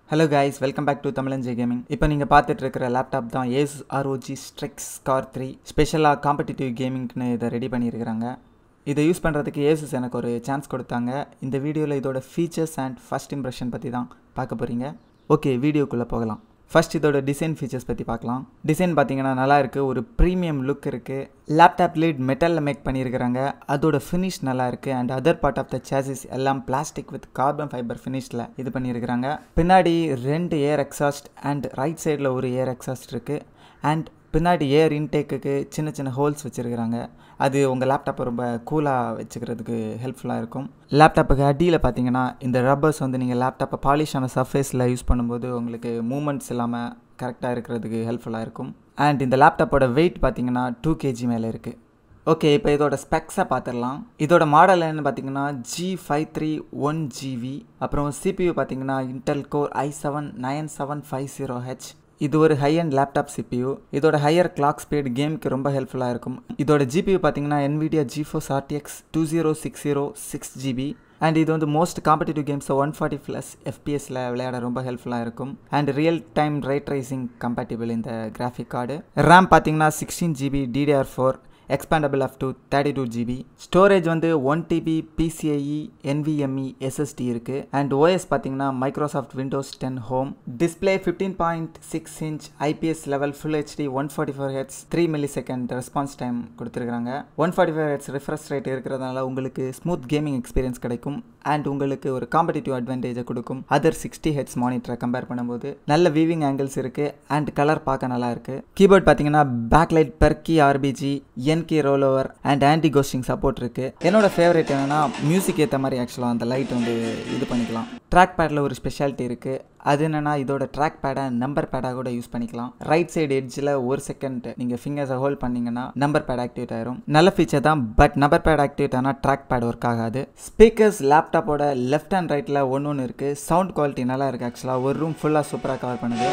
hello guys welcome back to தமிழஞ்சே gaming இப்போ நீங்கள் பார்த்துட்டு இருக்கிற லேப்டாப் தான் ASUS ROG Strix Scar three ஸ்பெஷலாக காம்படிட்டிவ் கேமிங்னு இதை ரெடி பண்ணியிருக்கிறாங்க இதை யூஸ் பண்ணுறதுக்கு ஏசஸ் எனக்கு ஒரு சான்ஸ் கொடுத்தாங்க இந்த வீடியோவில் இதோட ஃபீச்சர்ஸ் அண்ட் ஃபஸ்ட் இம்ப்ரெஷன் பற்றி தான் பார்க்க போகிறீங்க ஓகே வீடியோக்குள்ளே போகலாம் ஃபர்ஸ்ட் இதோட டிசைன் ஃபீச்சர்ஸ் பற்றி பார்க்கலாம் டிசைன் பார்த்தீங்கன்னா நல்லா இருக்குது ஒரு ப்ரீமியம் லுக் இருக்குது லேப்டாப் லீட் மெட்டலில் மேக் பண்ணியிருக்கிறாங்க அதோட ஃபினிஷ் நல்லா இருக்குது and other part of the chassis எல்லாம் பிளாஸ்டிக் வித் கார்பன் ஃபைபர் ஃபினிஷில் இது பண்ணியிருக்கிறாங்க பின்னாடி ரெண்டு ஏர் எக்ஸாஸ்ட் அண்ட் ரைட் சைடில் ஒரு ஏர் எக்ஸாஸ்ட் இருக்குது அண்ட் பின்னாடி ஏர் இன்டேக்குக்கு சின்ன சின்ன ஹோல்ஸ் வச்சுருக்கிறாங்க அது உங்கள் லேப்டாப்பை ரொம்ப கூலாக வச்சுக்கிறதுக்கு ஹெல்ப்ஃபுல்லாக இருக்கும் லேப்டாப்புக்கு அடியில் பார்த்தீங்கன்னா இந்த ரப்பர்ஸ் வந்து நீங்கள் லேப்டாப்பை பாலிஷ் ஆன சர்ஃபேஸில் யூஸ் பண்ணும்போது உங்களுக்கு மூமெண்ட்ஸ் இல்லாமல் கரெக்டாக இருக்கிறதுக்கு ஹெல்ப்ஃபுல்லாக இருக்கும் அண்ட் இந்த லேப்டாப்போட வெயிட் பார்த்தீங்கன்னா டூ கேஜி மேலே இருக்குது ஓகே இப்போ இதோட ஸ்பெக்ஸை பார்த்துடலாம் இதோட மாடல் என்னன்னு பார்த்தீங்கன்னா G five three one GV அப்புறம் சிபியூ பார்த்தீங்கன்னா Intel core I seven nine seven five zero H இது ஒரு ஹை அண்ட் லேப்டாப் சிபியூ இதோட ஹையர் கிளாக் ஸ்பீட் கேமுக்கு ரொம்ப ஹெல்ப்ஃபுல்லாக இருக்கும் இதோட ஜிபியூ பார்த்தீங்கன்னா NVIDIA GeForce RTX two zero six zero six GB and இது வந்து மோஸ்ட் காம்படிட்டிவ் கேம்ஸை ஒன் ஃபார்ட்டி ப்ளஸ் எஃபிஎஸில் விளையாட ரொம்ப ஹெல்ப்ஃபுல்லாக இருக்கும் and real time ray tracing compatible இந்த கிராஃபிக் கார்டு ரேம் பார்த்தீங்கன்னா sixteen GB DDR four expandable up to thirty two GB storage வந்து one TB PCIE NVME SSD இருக்குது அண்ட் ஓஎஸ் பார்த்தீங்கன்னா Microsoft Windows ten home display fifteen point six inch IPS level full HD one forty four hertz three millisecond response time கொடுத்துருக்காங்க one forty four hertz refresh rate இருக்கிறதுனால உங்களுக்கு smooth gaming experience கிடைக்கும் and உங்களுக்கு ஒரு competitive அட்வான்டேஜை கொடுக்கும் other sixty hertz மானிட்டரை compare பண்ணும்போது நல்ல வீவிங் ஆங்கிள்ஸ் இருக்குது அண்ட் கலர் பார்க்க நல்லா இருக்குது கீபோர்ட் பார்த்தீங்கன்னா பேக்லைட் பெர்கி ஆர்பிஜி N key rollover and anti ghosting support இருக்குது என்னோட ஃபேவரட் என்னென்னா மியூசிக் ஏற்ற மாதிரி ஆக்சுவலாக அந்த லைட் வந்து இது பண்ணிக்கலாம் ட்ராக் பேடில் ஒரு ஸ்பெஷாலிட்டி இருக்குது அது என்னென்னா இதோட ட்ராக் பேடை நம்பர் பேடாக கூட யூஸ் பண்ணிக்கலாம் ரைட் சைடு எட்ஜில் ஒரு செகண்ட் நீங்கள் ஃபிங்கர்ஸை ஹோல்ட் பண்ணிங்கன்னா நம்பர் பேட் ஆக்டிவேட் ஆயிரும் நல்ல ஃபீச்சர் தான் பட் நம்பர் பேட் ஆக்டிவேட் ஆனால் ட்ராக் பேட் ஒர்க் ஆகாது ஸ்பீக்கர்ஸ் லேப்டாப்போட லெஃப்ட் ஹேண்ட் ரைட்டில் ஒன்று ஒன்று இருக்குது சவுண்ட் குவாலிட்டி நல்லா இருக்குது ஆக்சுவலாக ஒரு ரூம் ஃபுல்லாக சூப்பராக கவர் பண்ணுது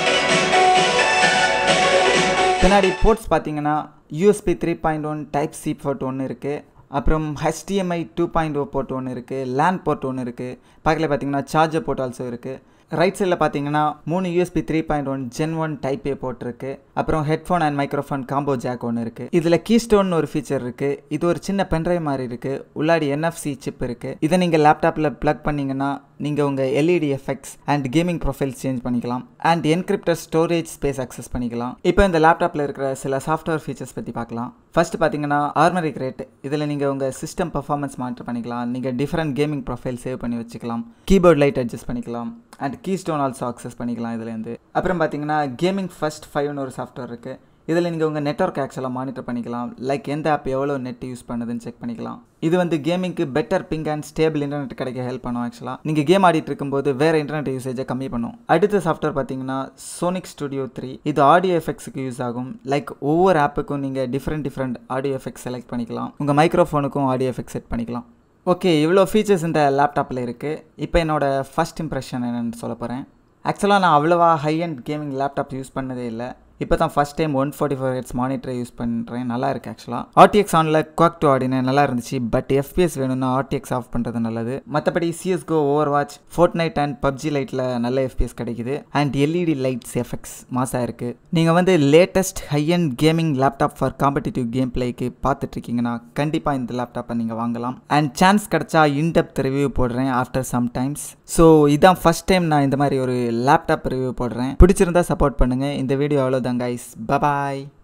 பின்னாடி போர்ட்ஸ் பார்த்தீங்கன்னா USB three point one type C port ஒன்று இருக்குது அப்புறம் HDMI two point O port ஒன்று இருக்குது லேண்ட் போர்ட் ஒன்று இருக்குது பக்கத்தில் பார்த்தீங்கன்னா சார்ஜர் போர்ட் ஆல்சோ இருக்குது ரைட் சைடில் பார்த்தீங்கன்னா மூணு USB three point one gen one type A போட்டிருக்கு அப்புறம் headphone and microphone combo jack ஒன்று இருக்குது இதில் கீஸ்டோன் ஒரு ஃபீச்சர் இருக்குது இது ஒரு சின்ன பென்ட்ரைவ் மாதிரி இருக்குது உள்ளாடி என்எஃப்சி சிப் இருக்குது இதை நீங்கள் லேப்டாப்பில் ப்ளக் பண்ணிங்கன்னா நீங்கள் உங்கள் LED effects and gaming profiles change பண்ணிக்கலாம் and encrypted storage space access பண்ணிக்கலாம் இப்போ இந்த லேப்டாப்பில் இருக்கிற சில சாஃப்ட்வேர் ஃபீச்சர்ஸ் பற்றி பார்க்கலாம் ஃபர்ஸ்ட் பார்த்தீங்கன்னா ஆர்மரிக் ரேட் இதில் நீங்கள் உங்கள் சிஸ்டம் பர்ஃபார்மன்ஸ் மாற்ற பண்ணிக்கலாம் நீங்கள் டிஃப்ரெண்ட் கேமிங் ப்ரொஃபைல் சேவ் பண்ணி வச்சுக்கலாம் கீபோர்ட் லைட் அட்ஜஸ்ட் பண்ணிக்கலாம் and key stone also access பண்ணிக்கலாம் இதுலேருந்து அப்புறம் பார்த்தீங்கன்னா கேமிங் ஃபர்ஸ்ட் ஃபைவ்னு ஒரு சாஃப்ட்வேர் இருக்குது இதில் நீங்கள் உங்கள் நெட்ஒர்க் ஆக்சுவலாக மானிட்டர் பண்ணிக்கலாம் லைக் எந்த ஆப் எவ்வளோ நெட் யூஸ் பண்ணுதுன்னு செக் பண்ணிக்கலாம் இது வந்து கேமிங்க்கு better ping and stable internet கிடைக்க ஹெல்ப் பண்ணும் ஆக்சுவலாக நீங்கள் கேம் ஆடிட்டு இருக்கும்போது வேறு இன்டர்நெட் யூசேஜை கம்மி பண்ணும் அடுத்த சாஃப்ட்வேர் பார்த்தீங்கன்னா சோனிக் ஸ்டுடியோ த்ரீ இது ஆடியோ எஃபெக்ட்ஸுக்கு யூஸ் ஆகும் லைக் ஒவ்வொரு ஆப்புக்கும் நீங்கள் different different audio effects select பண்ணிக்கலாம் உங்கள் மைக்ரோஃபோனுக்கும் ஆடியோ எஃபெக்ட் செட் பண்ணிக்கலாம் ஓகே இவ்வளோ ஃபீச்சர்ஸ் இந்த லேப்டாப்பில் இருக்குது இப்போ என்னோடய ஃபஸ்ட் இம்ப்ரெஷன் என்னென்னு சொல்ல போகிறேன் ஆக்சுவலாக நான் அவ்வளோவா high end gaming laptop use பண்ணதே இல்லை இப்போ தான் first time one forty four hertz மானிட்டரை யூஸ் பண்ணுறேன் நல்லா இருக்குது ஆக்சுவலாக ஆர்டிஎக்ஸ் ஆனில் குவாக் டு ஆடினு நல்லா இருந்துச்சு பட் எஃபிஎஸ் வேணும்னா ஆர்டிஎக்ஸ் ஆஃப் பண்ணுறது நல்லது மற்றபடி CSGO Overwatch Fortnite and PUBG லைட்டில் நல்ல எஃபிஎஸ் கிடைக்குது அண்ட் எல்இடி லைட்ஸ் எஃபெக்ட்ஸ் மாசாக இருக்குது நீங்கள் வந்து latest high end gaming laptop for competitive game பிளேக்கு பார்த்துட்ருக்கீங்கன்னா கண்டிப்பாக இந்த லேப்டாப்பை நீங்கள் வாங்கலாம் அண்ட் சான்ஸ் கிடச்சா இன்டெப்த் ரிவ்யூ போடுறேன் ஆஃப்டர் சம் டைம்ஸ் ஸோ இதான் ஃபஸ்ட் டைம் நான் இந்த மாதிரி ஒரு லேப்டாப் ரிவ்யூ போடுறேன் பிடிச்சிருந்தா சப்போர்ட் பண்ணுங்கள் இந்த வீடியோ அவ்வளோதான் கைஸ் பபாய்